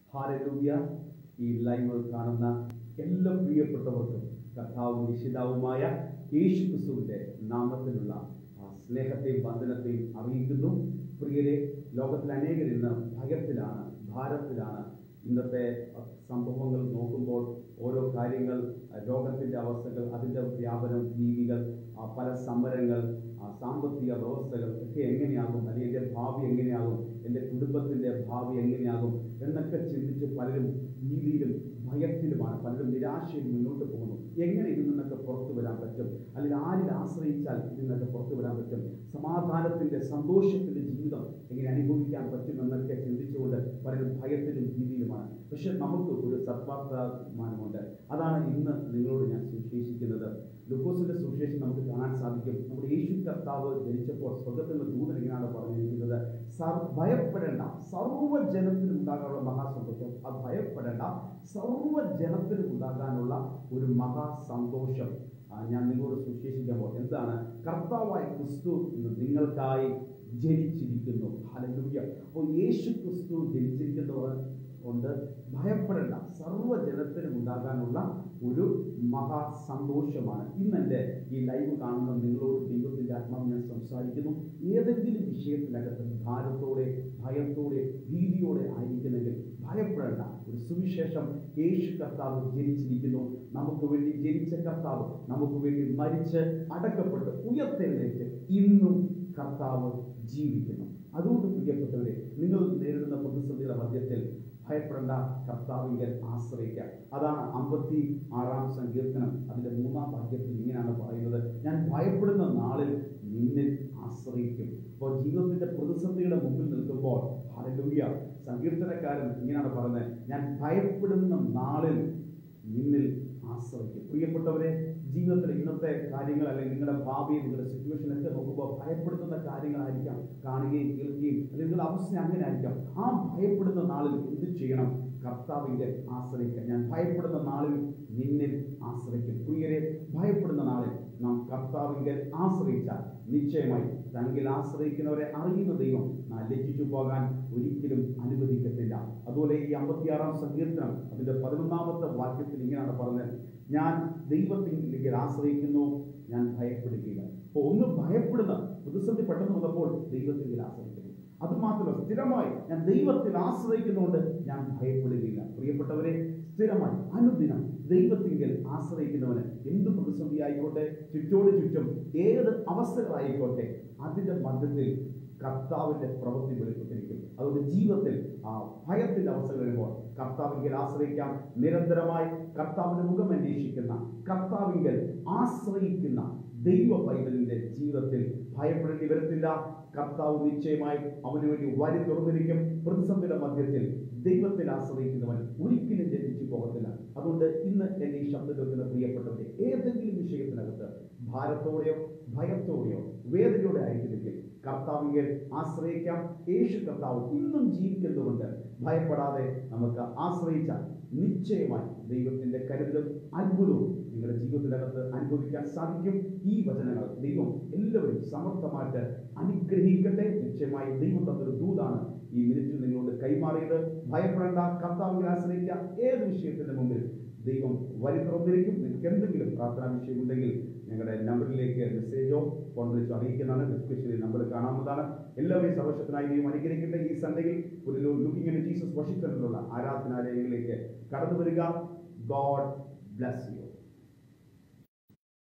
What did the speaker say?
hallelujah ഈ live കാണുന്ന എല്ലാ പ്രിയപ്പെട്ടവർക്കും കർത്താവും രക്ഷിതാവുമായ യേശു ക്രിസ്തുവിന്റെ നാമത്തിലുള്ള ആ സ്നേഹത്തെയും വന്ദനത്തെയും അറിയിക്കുന്നു പ്രിയരെ ലോകത്തിൽ അനേകർ ഇന്ന് ഭയത്തിലാണ് ഭാരത്തിലാണ് ഇന്നത്തെ സംഭവങ്ങൾ നോക്കുമ്പോൾ ഓരോ കാര്യങ്ങൾ രോഗത്തിന്റെ അവസ്ഥകൾ അതിന്റെ വ്യാപനം ഭീതികൾ ആ, പല സമരങ്ങൾ ആ, സാമ്പത്തിക വ്യവസ്ഥകൾ ഒക്കെ എങ്ങനെയാകും അല്ലെങ്കിൽ എൻ്റെ ഭാവി എങ്ങനെയാകും എൻ്റെ കുടുംബത്തിന്റെ ഭാവി എങ്ങനെയാകും എന്നൊക്കെ ചിന്തിച്ച് പലരും ഭീതിയിലും ഭയത്തിലുമാണ് പലരും നിരാശയിൽ മുന്നോട്ട് പോകുന്നു എങ്ങനെ ഇതിൽ നിന്നൊക്കെ പുറത്തു വരാൻ പറ്റും അല്ലെങ്കിൽ ആരിൽ ആശ്രയിച്ചാൽ ഇതിൽ നിന്നൊക്കെ പുറത്തു വരാൻ പറ്റും സമാധാനത്തിന്റെ സന്തോഷത്തിന്റെ ജീവിതം എങ്ങനെ അനുഭവിക്കാൻ പറ്റും എന്നൊക്കെ ചിന്തിച്ചുകൊണ്ട് പലരും ഭയത്തിലും ഭീതിയിലുമാണ് പക്ഷെ നമുക്ക് ഒരു സദ്വാർത്തമാനമുണ്ട് അതാണ് ഇന്ന് നിങ്ങളോട് ഞാൻ സുവിശേഷിക്കുന്നത് ലുക്കോസിന്റെ സുവിശേഷം നമുക്ക് കാണാൻ സാധിക്കും നമ്മുടെ യേശു കർത്താവ് ജനിച്ചപ്പോൾ സ്വർഗത്തിൽ നിന്ന് ദൂതൻ ഇങ്ങനെയാണ് പറഞ്ഞിരിക്കുന്നത് സർ- ഭയപ്പെടേണ്ട സർവ്വജനത്തിനും ഉണ്ടാകാനുള്ള മഹാസന്തോഷം അത് ഭയപ്പെടേണ്ട സർവ്വജനത്തിനും ഉണ്ടാകാനുള്ള ഒരു മഹാസന്തോഷം ആ, ഞാൻ നിങ്ങളോട് സുവിശേഷിക്കുമ്പോൾ എന്താണ് കർത്താവായ ക്രിസ്തു ഇന്ന് നിങ്ങൾക്കായി ജനിച്ചിരിക്കുന്നു ഹല്ലേലൂയ അപ്പോൾ യേശു ക്രിസ്തു ജനിച്ചിരിക്കുന്നവർ കൊണ്ട് ഭയപ്പെടേണ്ട സർവ്വജനത്തിനും ഉണ്ടാകാനുള്ള ഒരു മഹാസന്തോഷമാണ് ഇന്ന് എൻ്റെ ഈ ലൈവ് കാണുന്ന നിങ്ങളോട് ദൈവത്തിൻ്റെ ആത്മാവ് ഞാൻ സംസാരിക്കുന്നു ഏതെങ്കിലും വിഷയത്തിനകത്ത് ഭാരത്തോടെ ഭയത്തോടെ ഭീതിയോടെ ആയിരിക്കുന്നെങ്കിൽ ഭയപ്പെടേണ്ട ഒരു സുവിശേഷം യേശു കർത്താവ് ജനിച്ചിരിക്കുന്നു നമുക്ക് വേണ്ടി ജനിച്ച കർത്താവ് നമുക്ക് വേണ്ടി മരിച്ച് അടക്കപ്പെട്ട് ഉയർത്തെഴുന്നേറ്റ് ഇന്നും കർത്താവ് ജീവിക്കുന്നു അതുകൊണ്ട് പ്രിയപ്പെട്ടവരെ നിങ്ങൾ നേരിടുന്ന പ്രതിസന്ധിയുടെ മധ്യത്തിൽ ഭയപ്പെടേണ്ട കർത്താവിങ്കൽ ആശ്രയിക്കാം അതാണ് അമ്പത്തി ആറാം സങ്കീർത്തനം അതിന്റെ മൂന്നാം വാക്യത്തിൽ ഇങ്ങനെയാണ് പറയുന്നത് ഞാൻ ഭയപ്പെടുന്ന നാളിൽ നിന്നിൽ ആശ്രയിക്കും അപ്പോൾ ജീവിതത്തിന്റെ പ്രതിസന്ധിയുടെ മുമ്പിൽ നിൽക്കുമ്പോൾ ഹല്ലേലൂയ സങ്കീർത്തനക്കാരൻ ഇങ്ങനെയാണ് പറയുന്നത് ഞാൻ ഭയപ്പെടുന്ന നാളിൽ നിന്നിൽ ആശ്രയിക്കും പ്രിയപ്പെട്ടവരെ ജീവിതത്തിൽ ഇന്നത്തെ കാര്യങ്ങൾ അല്ലെങ്കിൽ നിങ്ങളുടെ ഭാവി നിങ്ങളുടെ സിറ്റുവേഷൻ ഒക്കെ നോക്കുമ്പോൾ ഭയപ്പെടുത്തുന്ന കാര്യങ്ങളായിരിക്കാം കാണുകയും കേൾക്കുകയും അല്ലെങ്കിൽ നിങ്ങളുടെ അവസ്ഥ അങ്ങനെ ആയിരിക്കാം ആ ഭയപ്പെടുന്ന നാളിൽ എന്ത് ചെയ്യണം കർത്താവിൻ്റെ ആശ്രയിക്കുക ഞാൻ ഭയപ്പെടുന്ന നാളിൽ നിന്നിൽ ആശ്രയിക്കും പ്രിയരെ ഭയപ്പെടുന്ന നാളിൽ നാം കർത്താവിൻ്റെ ആശ്രയിച്ചാൽ നിശ്ചയമായി തങ്കിൽ ആശ്രയിക്കുന്നവരെ അറിയുന്ന ദൈവം നാം ലജ്ജിച്ചു പോകാൻ ഒരിക്കലും അനുവദിക്കത്തില്ല അതുപോലെ ഈ അമ്പത്തിയാറാം സങ്കീർത്തനം അതിന്റെ പതിനൊന്നാമത്തെ വാക്യത്തിൽ ഇങ്ങനെയാണ് പറഞ്ഞത് ഞാൻ ദൈവത്തിലേക്ക് ആശ്രയിക്കുന്നു ഞാൻ ഭയപ്പെടുകയില്ല അപ്പോൾ ഒന്ന് ഭയപ്പെടുന്ന പ്രതിസന്ധി പെട്ടെന്ന് വന്നപ്പോൾ ദൈവത്തിൽ ആശ്രയിക്കുന്നു അത് മാത്രമല്ല സ്ഥിരമായി ഞാൻ ദൈവത്തിൽ ആശ്രയിക്കുന്നതുകൊണ്ട് ഞാൻ ഭയപ്പെടുകയില്ല പ്രിയപ്പെട്ടവരെ സ്ഥിരമായി അനുദിനം ദൈവത്തിങ്കൽ ആശ്രയിക്കുന്നവന് എന്ത് പ്രതിസന്ധി ആയിക്കോട്ടെ ചുറ്റോട് ചുറ്റും ഏത് അവസ്ഥകളായിക്കോട്ടെ അതിന്റെ മധ്യത്തിൽ കർത്താവിന്റെ പ്രവൃത്തി വെളിപ്പെട്ടിരിക്കും അതുകൊണ്ട് ജീവിതത്തിൽ ആ ഭയത്തിന്റെ അവസ്ഥകൾ വരുമ്പോൾ കർത്താവിങ്കൽ ആശ്രയിക്കാം നിരന്തരമായി കർത്താവിന്റെ മുഖം അന്വേഷിക്കുന്ന കർത്താവിങ്കൽ ആശ്രയിക്കുന്ന ദൈവ പൈതലിന്റെ ജീവിതത്തിൽ ഭയപ്പെടേണ്ടി വരത്തില്ല കർത്താവ് നിശ്ചയമായി അവന് വേണ്ടി വരി തുറന്നിരിക്കും പ്രതിസന്ധിയുടെ മധ്യത്തിൽ ദൈവത്തിൽ ആശ്രയിക്കുന്നവൻ ഒരിക്കലും ജനിച്ചു പോകത്തില്ല അതുകൊണ്ട് ഇന്ന് എന്നെ ഈ ശബ്ദം കേൾക്കുന്ന പ്രിയപ്പെട്ടവരെ ഏതെങ്കിലും വിഷയത്തിനകത്ത് ഭാരത്തോടെയോ ഭയത്തോടെയോ വേദനയോടെ ആയിരിക്കുന്നെങ്കിൽ കർത്താവിൽ ആശ്രയിക്കാം യേശു കർത്താവ് ഇന്നും ജീവിക്കുന്നതുകൊണ്ട് ഭയപ്പെടാതെ നമുക്ക് ആശ്രയിച്ചാൽ നിശ്ചയമായി ദൈവത്തിന്റെ കരുതലും അത്ഭുതവും നിങ്ങളുടെ ജീവിതത്തിനകത്ത് അനുഭവിക്കാൻ സാധിക്കും ഈ വചനങ്ങൾ ദൈവം എല്ലാവരും സമർത്ഥമായിട്ട് അനുഗ്രഹിക്കട്ടെ നിശ്ചയമായി ദൈവം തന്നൊരു ദൂതാണ് ഈ മിനിറ്റിൽ നിങ്ങളോട് കൈമാറിയത് ഭയപ്പെടേണ്ട കർത്താവിൽ ആശ്രയിക്കുക ഏത് വിഷയത്തിന്റെ മുമ്പിൽ ദൈവം വരി തുറന്നിരിക്കും നിങ്ങൾക്ക് എന്തെങ്കിലും പ്രാർത്ഥനാ വിഷയമുണ്ടെങ്കിൽ ഞങ്ങളുടെ നമ്പറിലേക്ക് മെസ്സേജോ ഫോൺ വിളിച്ചോ അറിയിക്കുന്നതാണ് ഡിസ്ക്രിപ്ഷനിൽ നമ്പർ കാണാവുന്നതാണ് എല്ലാവരെയും സർവശക്തനായി ദൈവം അനുഗ്രഹിക്കട്ടെ ഈ സൺഡേയിൽ ഒരു ലുക്കിംഗ് ഇൻ ജീസസ് വാഷിംഗ്ടണിലുള്ള ആരാധനാലയങ്ങളിലേക്ക് കടന്നു വരിക ഗോഡ് ബ്ലസ് യു